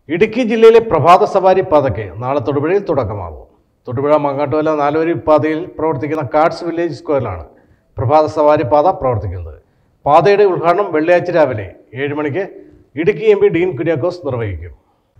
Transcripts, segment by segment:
ഇടുക്കി ജില്ലയിലെ പ്രഭാത സവാരി പാതയ്ക്ക് നാളെ തൊടുപുഴയിൽ തുടക്കമാകും തൊടുപുഴ മങ്ങാട്ടുവല നാലുവരി പാതയിൽ പ്രവർത്തിക്കുന്ന കാർഡ്സ് വില്ലേജ് സ്ക്വയറിലാണ് പ്രഭാത സവാരി പാത പ്രവർത്തിക്കുന്നത് പാതയുടെ ഉദ്ഘാടനം വെള്ളിയാഴ്ച രാവിലെ ഏഴ് മണിക്ക് ഇടുക്കി എം പി ഡീൻ കുര്യാക്കോസ് നിർവഹിക്കും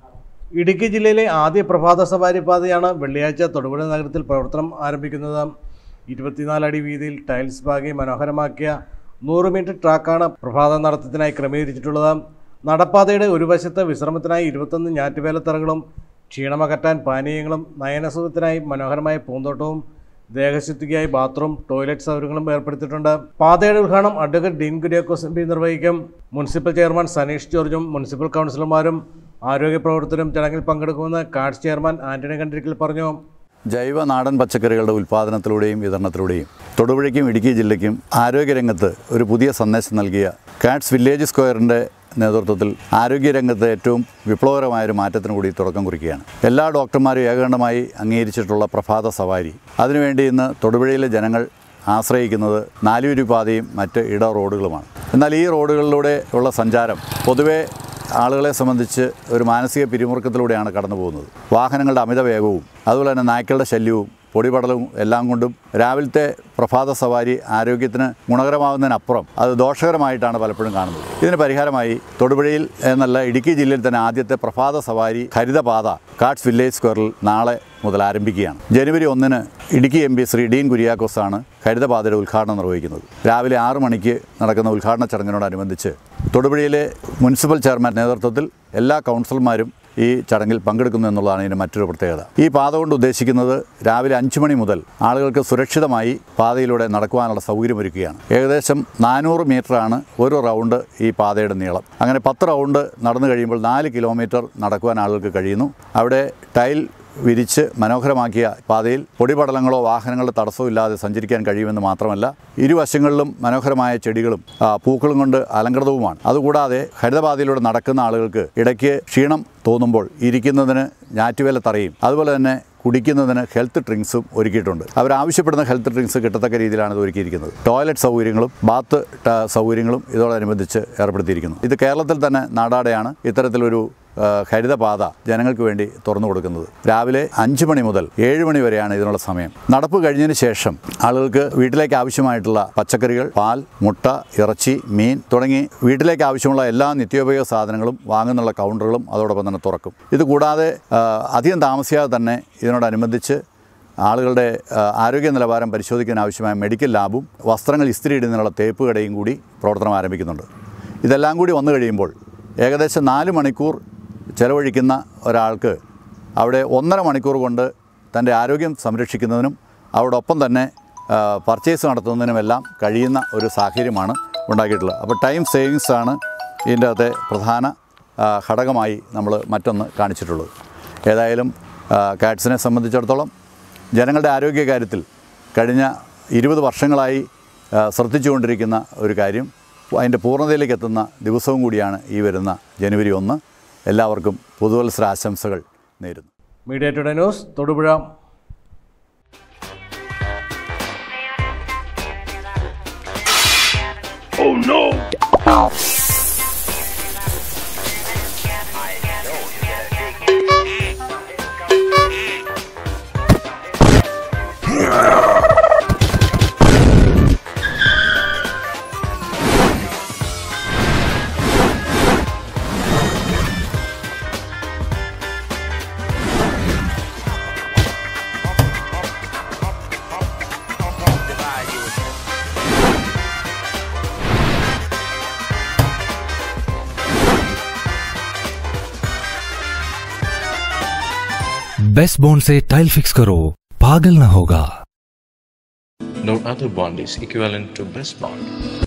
ഇടുക്കി ജില്ലയിലെ ആദ്യ പ്രഭാത സവാരി പാതയാണ് വെള്ളിയാഴ്ച തൊടുപുഴ നഗരത്തിൽ പ്രവർത്തനം ആരംഭിക്കുന്നത് ഇരുപത്തിനാല് അടി വീതിയിൽ ടൈൽസ് പാകി മനോഹരമാക്കിയ നൂറ് മീറ്റർ ട്രാക്കാണ് പ്രഭാത നടത്തത്തിനായി ക്രമീകരിച്ചിട്ടുള്ളത് നടപ്പാതയുടെ ഒരു വശത്ത് വിശ്രമത്തിനായി ഇരുപത്തൊന്ന് ഞാറ്റുവേലത്തറകളും ക്ഷീണമകറ്റാൻ പാനീയങ്ങളും നയനസുഖത്തിനായി മനോഹരമായ പൂന്തോട്ടവും ദേഹശുദ്ധിക്കായി ബാത്റൂം ടോയ്ലറ്റ് സൗകര്യങ്ങളും ഏർപ്പെടുത്തിയിട്ടുണ്ട് പാതയുടെ ഉദ്ഘാടനം advocate Dean Kuriakose M P നിർവഹിക്കും മുനിസിപ്പൽ ചെയർമാൻ സനീഷ് ജോർജും മുനിസിപ്പൽ കൗൺസിലർമാരും ആരോഗ്യ പ്രവർത്തകരും ചടങ്ങിൽ പങ്കെടുക്കുമെന്ന് കാർഡ്സ് ചെയർമാൻ ആന്റണി കണ്ടിരിക്കൽ പറഞ്ഞു ജൈവ നാടൻ പച്ചക്കറികളുടെ ഉൽപ്പാദനത്തിലൂടെയും വിതരണത്തിലൂടെയും തൊടുപുഴയ്ക്കും ഇടുക്കി ജില്ലയ്ക്കും ആരോഗ്യരംഗത്ത് ഒരു പുതിയ സന്ദേശം നൽകിയ കാറ്റ്സ് വില്ലേജ് സ്ക്വയറിൻ്റെ നേതൃത്വത്തിൽ ആരോഗ്യരംഗത്ത് ഏറ്റവും വിപ്ലവകരമായൊരു മാറ്റത്തിന് കൂടി തുടക്കം കുറിക്കുകയാണ് എല്ലാ ഡോക്ടർമാരും ഏകകണ്ഠമായി അംഗീകരിച്ചിട്ടുള്ള പ്രഭാത സവാരി അതിനുവേണ്ടി ഇന്ന് തൊടുപുഴയിലെ ജനങ്ങൾ ആശ്രയിക്കുന്നത് നാലുവരി പാതയും മറ്റ് ഇട റോഡുകളുമാണ് എന്നാൽ ഈ റോഡുകളിലൂടെ ഉള്ള സഞ്ചാരം പൊതുവേ ആളുകളെ സംബന്ധിച്ച് ഒരു മാനസിക പിരിമുറുക്കത്തിലൂടെയാണ് കടന്നു പോകുന്നത് വാഹനങ്ങളുടെ അമിത വേഗവും അതുപോലെ തന്നെ നായ്ക്കളുടെ ശല്യവും പൊടിപടലവും എല്ലാം കൊണ്ടും രാവിലത്തെ പ്രഭാത സവാരി ആരോഗ്യത്തിന് ഗുണകരമാകുന്നതിനപ്പുറം അത് ദോഷകരമായിട്ടാണ് പലപ്പോഴും കാണുന്നത് ഇതിന് പരിഹാരമായി തൊടുപുഴയിൽ എന്നല്ല ഇടുക്കി ജില്ലയിൽ തന്നെ ആദ്യത്തെ പ്രഭാത സവാരി ഹരിതപാത കാട്സ് വില്ലേജ് സ്ക്വയറിൽ നാളെ മുതൽ ആരംഭിക്കുകയാണ് ജനുവരി ഒന്നിന് ഇടുക്കി എം പി ശ്രീ ഡീൻ കുര്യാക്കോസാണ് ഹരിതപാതയുടെ ഉദ്ഘാടനം നിർവഹിക്കുന്നത് രാവിലെ ആറു മണിക്ക് നടക്കുന്ന ഉദ്ഘാടന ചടങ്ങിനോടനുബന്ധിച്ച് തൊടുപുഴയിലെ മുനിസിപ്പൽ ചെയർമാൻ നേതൃത്വത്തിൽ എല്ലാ കൗൺസിലർമാരും ഈ ചടങ്ങിൽ പങ്കെടുക്കുന്നു എന്നുള്ളതാണ് ഇതിൻ്റെ മറ്റൊരു പ്രത്യേകത ഈ പാത കൊണ്ട് ഉദ്ദേശിക്കുന്നത് രാവിലെ അഞ്ച് മണി മുതൽ ആളുകൾക്ക് സുരക്ഷിതമായി പാതയിലൂടെ നടക്കുവാനുള്ള സൗകര്യമൊരുക്കുകയാണ് ഏകദേശം നാനൂറ് മീറ്ററാണ് ഒരു റൗണ്ട് ഈ പാതയുടെ നീളം അങ്ങനെ പത്ത് റൗണ്ട് നടന്നു കഴിയുമ്പോൾ നാല് കിലോമീറ്റർ നടക്കുവാൻ ആളുകൾക്ക് കഴിയുന്നു അവിടെ ടൈൽ വിരിച്ച് മനോഹരമാക്കിയ പാതയിൽ പൊടിപടലങ്ങളോ വാഹനങ്ങളുടെ തടസ്സവും ഇല്ലാതെ സഞ്ചരിക്കാൻ കഴിയുമെന്ന് മാത്രമല്ല ഇരുവശങ്ങളിലും മനോഹരമായ ചെടികളും ആ, പൂക്കളും കൊണ്ട് അലങ്കൃതവുമാണ് അതുകൂടാതെ ഹരിതപാതയിലൂടെ നടക്കുന്ന ആളുകൾക്ക് ഇടയ്ക്ക് ക്ഷീണം തോന്നുമ്പോൾ ഇരിക്കുന്നതിന് ഞാറ്റുവേല തറയും അതുപോലെ തന്നെ കുടിക്കുന്നതിന് ഹെൽത്ത് ഡ്രിങ്ക്സും ഒരുക്കിയിട്ടുണ്ട് അവർ ആവശ്യപ്പെടുന്ന ഹെൽത്ത് ഡ്രിങ്ക്സ് കിട്ടത്തക്ക രീതിയിലാണ് ഇത് ഒരുക്കിയിരിക്കുന്നത് ടോയ്ലറ്റ് സൗകര്യങ്ങളും ബാത്ത് ട- സൗകര്യങ്ങളും ഇതോടനുബന്ധിച്ച് ഏർപ്പെടുത്തിയിരിക്കുന്നു ഇത് കേരളത്തിൽ തന്നെ നാടാടെയാണ് ഇത്തരത്തിലൊരു ആ, ഹരിതപാത ജനങ്ങൾക്ക് വേണ്ടി തുറന്നു കൊടുക്കുന്നത് രാവിലെ അഞ്ച് മണി മുതൽ ഏഴ് മണി വരെയാണ് ഇതിനുള്ള സമയം നടപ്പ് കഴിഞ്ഞതിന് ശേഷം ആളുകൾക്ക് വീട്ടിലേക്ക് ആവശ്യമായിട്ടുള്ള പച്ചക്കറികൾ പാൽ മുട്ട ഇറച്ചി മീൻ തുടങ്ങി വീട്ടിലേക്ക് ആവശ്യമുള്ള എല്ലാ നിത്യോപയോഗ സാധനങ്ങളും വാങ്ങുന്നുള്ള കൗണ്ടറുകളും അതോടൊപ്പം തന്നെ തുറക്കും ഇത് കൂടാതെ ആ, അധികം താമസിയാതെ തന്നെ ഇതിനോടനുബന്ധിച്ച് ആളുകളുടെ ആ, ആരോഗ്യ നിലവാരം പരിശോധിക്കാൻ ആവശ്യമായ മെഡിക്കൽ ലാബും വസ്ത്രങ്ങൾ ഇസ്തിരി ഇടുന്നതിനുള്ള തേപ്പ് കടയും കൂടി പ്രവർത്തനം ആരംഭിക്കുന്നുണ്ട് ഇതെല്ലാം കൂടി വന്നു കഴിയുമ്പോൾ ഏകദേശം നാല് മണിക്കൂർ ചെലവഴിക്കുന്ന ഒരാൾക്ക് അവിടെ ഒന്നര മണിക്കൂർ കൊണ്ട് തൻ്റെ ആരോഗ്യം സംരക്ഷിക്കുന്നതിനും അതോടൊപ്പം തന്നെ ആ, പർച്ചേസ് നടത്തുന്നതിനുമെല്ലാം കഴിയുന്ന ഒരു സാഹചര്യമാണ് ഉണ്ടാക്കിയിട്ടുള്ളത് അപ്പോൾ ടൈം സേവിങ്സ് ആണ് ഇതിൻ്റെ അകത്തെ പ്രധാന ആ, ഘടകമായി നമ്മൾ മറ്റൊന്ന് കാണിച്ചിട്ടുള്ളത് ഏതായാലും ആ, കാറ്റ്സിനെ സംബന്ധിച്ചിടത്തോളം ജനങ്ങളുടെ ആരോഗ്യ കാര്യത്തിൽ കഴിഞ്ഞ ഇരുപത് വർഷങ്ങളായി ആ, ശ്രദ്ധിച്ചുകൊണ്ടിരിക്കുന്ന ഒരു കാര്യം അതിൻ്റെ പൂർണ്ണതയിലേക്ക് എത്തുന്ന ദിവസവും കൂടിയാണ് ഈ വരുന്ന ജനുവരി ഒന്ന് എല്ലാവർക്കും പുതുവത്സര ആശംസകൾ നേരുന്നു media today news Thodupuzha best bond से टाइल फिक्स करो पागल ना होगा No other bond is equivalent to best bond.